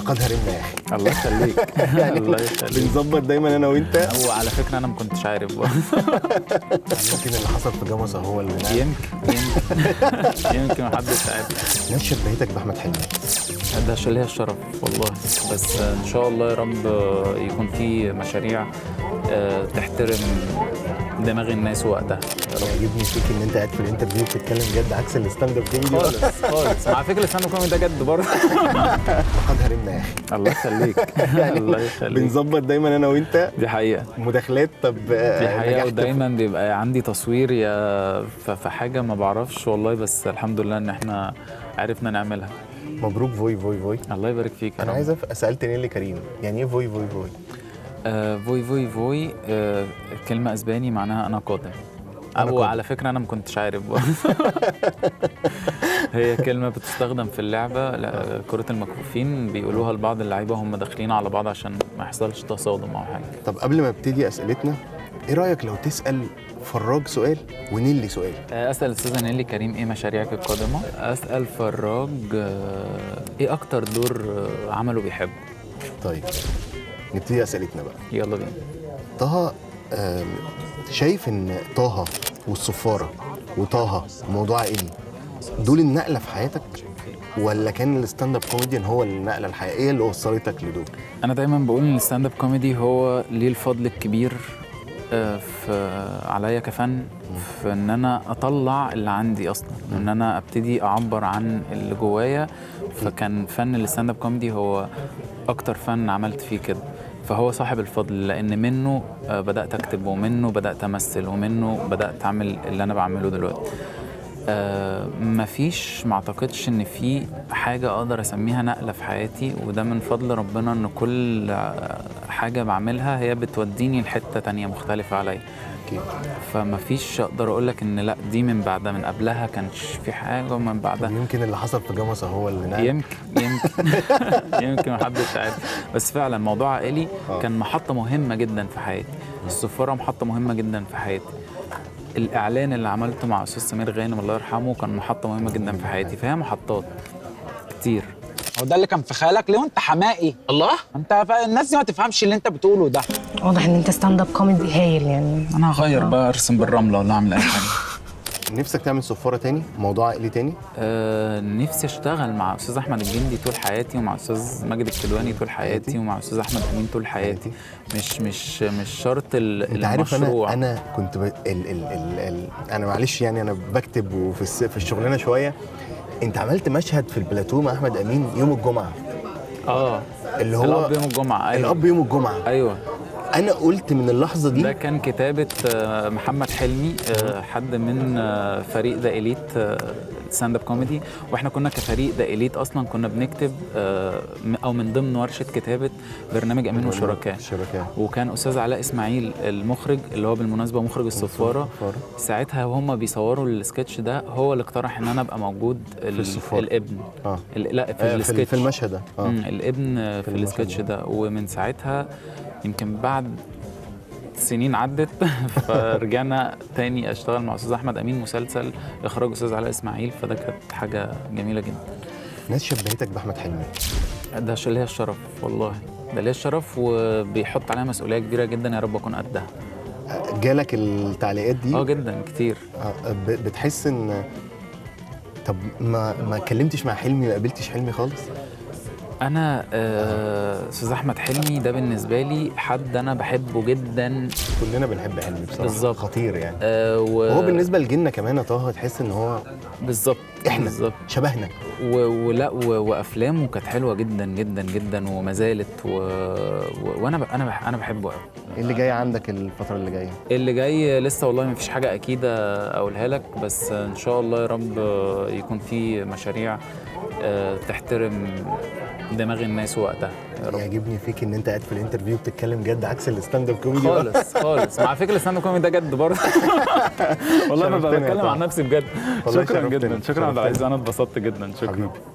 افتقادها رمنا يا اخي الله يخليك يعني الله يخليك بنظبط دايما انا وانت هو على فكره انا ما كنتش عارف برضه. يمكن اللي حصل في جمصة هو اللي يمكن يمكن يمكن محدش عارف ناس شبهتك باحمد حلمي ده عشان ليا الشرف والله بس ان شاء الله يا رب يكون في مشاريع آه، تحترم دماغ الناس وقتها يا رب يعجبني فيك ان انت قاعد في الانترفيو بتتكلم جد عكس الستاند اب كوميدي خالص خالص مع فكره الستاند كوميدي ده جد برضه افتقادها رمنا يا اخي الله يخليك الله يخليك بنظبط دايما انا وانت دي حقيقه مداخلات طب آه، دي حقيقه نجحت ودايما بيبقى عندي تصوير يا ف- في حاجه ما بعرفش والله بس الحمد لله ان احنا عرفنا نعملها مبروك فوي فوي فوي الله يبارك فيك يا انا رب. عايز أف- سالت نيلي كريم يعني ايه فوي فوي فوي آه فوي فوي فوي آه كلمة اسباني معناها انا قادم أنا او قادم. على فكرة انا ما كنتش عارف برضه. هي كلمة بتستخدم في اللعبة لا، كرة المكفوفين بيقولوها لبعض اللعيبة هم داخلين على بعض عشان ما يحصلش تصادم او حاجة طب قبل ما ابتدي اسئلتنا ايه رايك لو تسال فراج سؤال ونيلي سؤال آه، اسال استاذه نيلي كريم ايه مشاريعك القادمة اسال فراج آه، ايه اكتر دور آه، عمله بيحبه طيب نبتدي اسئلتنا بقى يلا بينا طه آم، شايف ان طه والصفاره وطه موضوع عائلي دول النقله في حياتك ولا كان الستاند اب كوميديان هو النقله الحقيقيه اللي وصلتك لدول انا دايما بقول ان الستاند اب كوميدي هو ليه الفضل الكبير آه، في عليا كفن في ان انا اطلع اللي عندي اصلا ان انا ابتدي اعبر عن اللي جوايا فكان فن الستاند اب كوميدي هو اكتر فن عملت فيه كده فهو صاحب الفضل لان منه آه، بدات اكتب ومنه بدات امثل ومنه بدات اعمل اللي انا بعمله دلوقتي آه مفيش ما اعتقدش ان في حاجه اقدر اسميها نقله في حياتي وده من فضل ربنا ان كل آه، حاجه بعملها هي بتوديني لحته تانية مختلفه عليا أكيد. فمفيش اقدر اقول لك ان لا دي من بعدها من قبلها كانش في حاجه ومن بعدها يمكن اللي حصل في جمصة هو اللي نقل يمكن يمكن يمكن محدش عارف بس فعلا موضوع عائلي آه. كان محطة مهمة جدا في حياتي السفارة محطة مهمة جدا في حياتي الإعلان اللي عملته مع أستاذ سمير غانم الله يرحمه كان محطة مهمة جدا في حياتي فهي محطات كتير هو ده اللي كان في خيالك ليه وانت حمائي الله انت ف- الناس دي ما تفهمش اللي انت بتقوله ده واضح ان انت ستاند اب كوميدي هايل يعني أنا هغير بقى أرسم بالرملة ولا أعمل أي حاجة نفسك تعمل صفاره تاني موضوع عائلي تاني آه نفسي اشتغل مع استاذ احمد الجندي طول حياتي ومع استاذ ماجد الكدواني طول حياتي ومع استاذ احمد امين طول حياتي مش مش مش شرط ال- انت عارف المشروع انا انا كنت ب... ال... ال... ال... ال... انا معلش يعني انا بكتب وفي الس... في الشغلانه شويه انت عملت مشهد في البلاتو مع احمد امين يوم الجمعه اه اللي هو الاب يوم الجمعه ايوه الاب يوم الجمعه ايوه انا قلت من اللحظه ده دي كان كتابة آه، محمد حلمي آه، حد من آه، فريق ذا إليت ستاند اب كوميدي واحنا كنا كفريق ذا إليت اصلا كنا بنكتب آه، م- او من ضمن ورشة كتابة برنامج امين وشركاء شركاء وكان استاذ علاء اسماعيل المخرج اللي هو بالمناسبه مخرج الصفاره الصفارة. ساعتها وهم بيصوروا السكتش ده هو اللي اقترح ان انا ابقى موجود ال- الصفارة. الابن اه ال- لا في آه، في, ال- السكتش في المشهد ده اه مم، الابن في المشهد السكتش ده. ده ومن ساعتها يمكن بعد سنين عدت فرجعنا تاني اشتغل مع استاذ احمد امين مسلسل اخراج استاذ علاء اسماعيل فده كانت حاجه جميله جدا ناس شبهتك باحمد حلمي ده عشان ليا الشرف والله ده ليا الشرف وبيحط عليا مسؤوليه كبيره جدا يا رب اكون قدها آه، جالك التعليقات دي اه جدا كتير آه، ب- بتحس ان طب ما ما اتكلمتش مع حلمي ما قابلتش حلمي خالص انا آه، استاذ احمد حلمي ده بالنسبه لي حد انا بحبه جدا كلنا بنحب حلمي بصراحه بالظبط. خطير يعني آه، و... وهو بالنسبه لجيلنا كمان يا طه تحس ان هو بالظبط احنا بالظبط شبهنا و... ولا و... وافلامه كانت حلوه جدا جدا جدا وما زالت و... و... وانا ب... انا بح... انا بحبه قوي ايه اللي جاي عندك الفتره اللي جايه اللي جاي لسه والله ما فيش حاجه اكيده اقولها لك بس ان شاء الله يا رب يكون في مشاريع آه، تحترم دماغ الناس وقتها يا رب يعجبني فيك ان انت قاعد في الانترفيو بتتكلم جد عكس الستاند اب كوميدي بقى. خالص خالص مع فكره الستاند اب كوميدي ده جد برضه والله انا شرفتني يا بتكلم طه. عن نفسي بجد والله شكرا شرفتني. جدا شكرا عبد شرفتني. العزيز انا اتبسطت جدا شكرا حبيبي